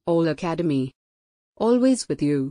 All Academy. Always with you.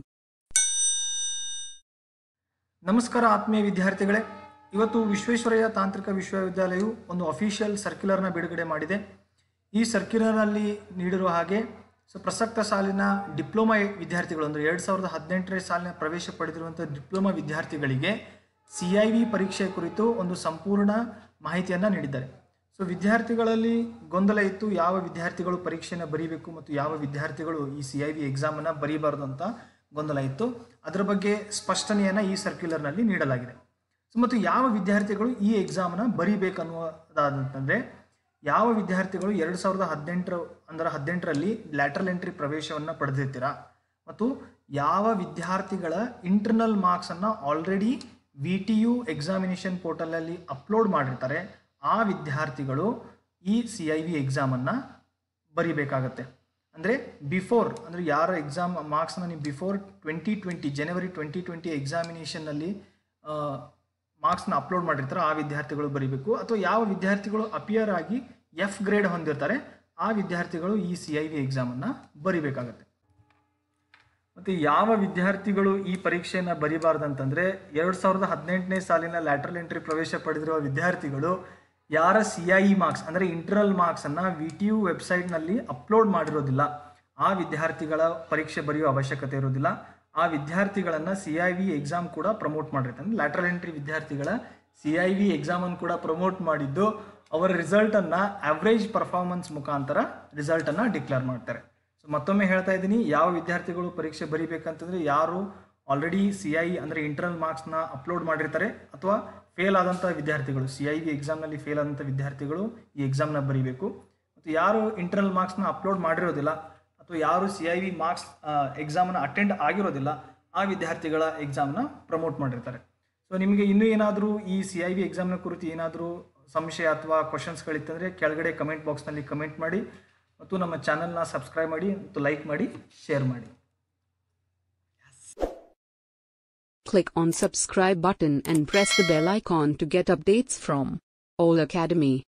ನಮಸ್ಕಾರ ಆತ್ಮೀಯ ವಿದ್ಯಾರ್ಥಿಗಳೇ ಇವತ್ತು ವಿಶ್ವೇಶ್ವರಯ್ಯ ತಾಂತ್ರಿಕ ವಿಶ್ವವಿದ್ಯಾಲಯವು ಒಂದು ಅಫಿಷಿಯಲ್ ಸರ್ಕ್ಯುಲರ್ನ ಬಿಡುಗಡೆ ಮಾಡಿದೆ ಈ ಸರ್ಕ್ಯುಲರ್ನಲ್ಲಿ ನೀಡಿರುವ ಹಾಗೆ ಸೊ ಪ್ರಸಕ್ತ ಸಾಲಿನ ಡಿಪ್ಲೊಮಾ ವಿದ್ಯಾರ್ಥಿಗಳು ಅಂದರೆ ಎರಡು ಸಾವಿರದ ಹದಿನೆಂಟನೇ ಸಾಲಿನ ಪ್ರವೇಶ ಪಡೆದಿರುವಂಥ ಡಿಪ್ಲೊಮಾ ವಿದ್ಯಾರ್ಥಿಗಳಿಗೆ ಸಿ ಐ ವಿ ಪರೀಕ್ಷೆ ಕುರಿತು ಒಂದು ಸಂಪೂರ್ಣ ಮಾಹಿತಿಯನ್ನು ನೀಡಿದ್ದಾರೆ ಸೊ ವಿದ್ಯಾರ್ಥಿಗಳಲ್ಲಿ ಗೊಂದಲ ಇತ್ತು ಯಾವ ವಿದ್ಯಾರ್ಥಿಗಳು ಪರೀಕ್ಷೆಯನ್ನು ಬರೀಬೇಕು ಮತ್ತು ಯಾವ ವಿದ್ಯಾರ್ಥಿಗಳು ಈ ಸಿ ಐ ವಿ ಎಕ್ಸಾಮನ್ನು ಬರೀಬಾರ್ದು ಅಂತ ಗೊಂದಲ ಇತ್ತು ಅದರ ಬಗ್ಗೆ ಸ್ಪಷ್ಟನೆಯನ್ನು ಈ ಸರ್ಕ್ಯುಲರ್ನಲ್ಲಿ ನೀಡಲಾಗಿದೆ ಸೊ ಮತ್ತು ಯಾವ ವಿದ್ಯಾರ್ಥಿಗಳು ಈ ಎಕ್ಸಾಮನ್ನು ಬರೀಬೇಕನ್ನುವುದಾದಂತಂದರೆ ಯಾವ ವಿದ್ಯಾರ್ಥಿಗಳು ಎರಡು ಸಾವಿರದ ಹದಿನೆಂಟರ ಅಂದರೆ ಹದಿನೆಂಟರಲ್ಲಿ ಲ್ಯಾಟ್ರಲ್ ಎಂಟ್ರಿ ಪ್ರವೇಶವನ್ನು ಪಡೆದಿರ್ತೀರಾ ಮತ್ತು ಯಾವ ವಿದ್ಯಾರ್ಥಿಗಳ ಇಂಟರ್ನಲ್ ಮಾರ್ಕ್ಸನ್ನು already V T U examination ಪೋರ್ಟಲಲ್ಲಿ ಅಪ್ಲೋಡ್ ಮಾಡಿರ್ತಾರೆ ಆ ವಿದ್ಯಾರ್ಥಿಗಳು ಈ ಸಿ ಐ ವಿ ಎಕ್ಸಾಮನ್ನು ಬರಿಬೇಕಾಗತ್ತೆ ಅಂದರೆ ಬಿಫೋರ್ ಅಂದರೆ ಯಾರ ಎಕ್ಸಾಮ್ ಮಾರ್ಕ್ಸ್ನ ನೀವು before twenty twenty January twenty twenty ಎಕ್ಸಾಮಿನೇಷನ್ನಲ್ಲಿ ಮಾರ್ಕ್ಸ್ನ ಅಪ್ಲೋಡ್ ಮಾಡಿರ್ತಾರೆ ಆ ವಿದ್ಯಾರ್ಥಿಗಳು ಬರೀಬೇಕು ಅಥವಾ ಯಾವ ವಿದ್ಯಾರ್ಥಿಗಳು ಅಪಿಯರ್ ಆಗಿ ಎಫ್ ಗ್ರೇಡ್ ಹೊಂದಿರ್ತಾರೆ ಆ ವಿದ್ಯಾರ್ಥಿಗಳು ಈ ಸಿ ಐ ವಿ ಎಕ್ಸಾಮನ್ನು ಬರಿಬೇಕಾಗತ್ತೆ ಮತ್ತು ಯಾವ ವಿದ್ಯಾರ್ಥಿಗಳು ಈ ಪರೀಕ್ಷೆಯನ್ನು ಬರಿಬಾರ್ದಂತಂದರೆ ಎರಡು ಸಾವಿರದ ಹದಿನೆಂಟನೇ ಸಾಲಿನ ಲ್ಯಾಟ್ರಲ್ ಎಂಟ್ರಿ ಪ್ರವೇಶ ಪಡೆದಿರುವ ವಿದ್ಯಾರ್ಥಿಗಳು ಯಾರ ಸಿ ಐ ಇ ಮಾರ್ಕ್ಸ್ ಅಂದರೆ ಇಂಟರ್ನಲ್ ಮಾರ್ಕ್ಸನ್ನು ವಿ ಟಿ ಯು ವೆಬ್ಸೈಟ್ನಲ್ಲಿ ಅಪ್ಲೋಡ್ ಮಾಡಿರೋದಿಲ್ಲ ಆ ವಿದ್ಯಾರ್ಥಿಗಳ ಪರೀಕ್ಷೆ ಬರೆಯುವ ಅವಶ್ಯಕತೆ ಇರೋದಿಲ್ಲ ಆ ವಿದ್ಯಾರ್ಥಿಗಳನ್ನು ಸಿ ಐ ವಿ ಎಕ್ಸಾಮ್ ಕೂಡ ಪ್ರಮೋಟ್ ಮಾಡಿರ್ತಾರೆ ಅಂದರೆ ಲ್ಯಾಟ್ರಲ್ ಎಂಟ್ರಿ ವಿದ್ಯಾರ್ಥಿಗಳ ಸಿ ಐ ವಿ ಎಕ್ಸಾಮನ್ನು ಕೂಡ ಪ್ರಮೋಟ್ ಮಾಡಿದ್ದು ಅವರ ರಿಸಲ್ಟನ್ನು ಆವ್ರೇಜ್ ಪರ್ಫಾರ್ಮೆನ್ಸ್ ಮುಖಾಂತರ ರಿಸಲ್ಟನ್ನು ಡಿಕ್ಲೇರ್ ಮಾಡ್ತಾರೆ ಸೊ ಮತ್ತೊಮ್ಮೆ ಹೇಳ್ತಾ ಇದ್ದೀನಿ ಯಾವ ವಿದ್ಯಾರ್ಥಿಗಳು ಪರೀಕ್ಷೆ ಬರೀಬೇಕಂತಂದರೆ ಯಾರು ಆಲ್ರೆಡಿ ಸಿ ಐ ಅಂದರೆ ಇಂಟರ್ನಲ್ ಮಾರ್ಕ್ಸ್ನ ಅಪ್ಲೋಡ್ ಮಾಡಿರ್ತಾರೆ ಅಥವಾ ಫೇಲ್ ಆದಂಥ ವಿದ್ಯಾರ್ಥಿಗಳು ಸಿ ಐ ವಿ ಎಕ್ಸಾಮ್ನಲ್ಲಿ ಫೇಲ್ ಆದಂಥ ವಿದ್ಯಾರ್ಥಿಗಳು ಈ ಎಕ್ಸಾಮ್ನ ಬರೀಬೇಕು ಮತ್ತು ಯಾರು ಇಂಟರ್ನಲ್ ಮಾರ್ಕ್ಸ್ನ ಅಪ್ಲೋಡ್ ಮಾಡಿರೋದಿಲ್ಲ ಅಥವಾ ಯಾರು ಸಿ ಐ ವಿ ಮಾರ್ಕ್ಸ್ ಎಕ್ಸಾಮನ್ನು ಅಟೆಂಡ್ ಆಗಿರೋದಿಲ್ಲ ಆ ವಿದ್ಯಾರ್ಥಿಗಳ ಎಕ್ಸಾಮ್ನ ಪ್ರಮೋಟ್ ಮಾಡಿರ್ತಾರೆ ಸೊ ನಿಮಗೆ ಇನ್ನೂ ಏನಾದರೂ ಈ ಸಿ ಐ ವಿ ಎಕ್ಸಾಮ್ನ ಕುರಿತು ಏನಾದರೂ ಸಂಶಯ ಅಥವಾ ಕ್ವಶನ್ಸ್ಗಳಿತ್ತಂದರೆ ಕೆಳಗಡೆ ಕಮೆಂಟ್ ಬಾಕ್ಸ್ನಲ್ಲಿ ಕಮೆಂಟ್ ಮಾಡಿ ಮತ್ತು ನಮ್ಮ ಚಾನಲ್ನ ಸಬ್ಸ್ಕ್ರೈಬ್ ಮಾಡಿ ಮತ್ತು ಲೈಕ್ ಮಾಡಿ ಶೇರ್ ಮಾಡಿ Click on subscribe button and press the bell icon to get updates from All Academy.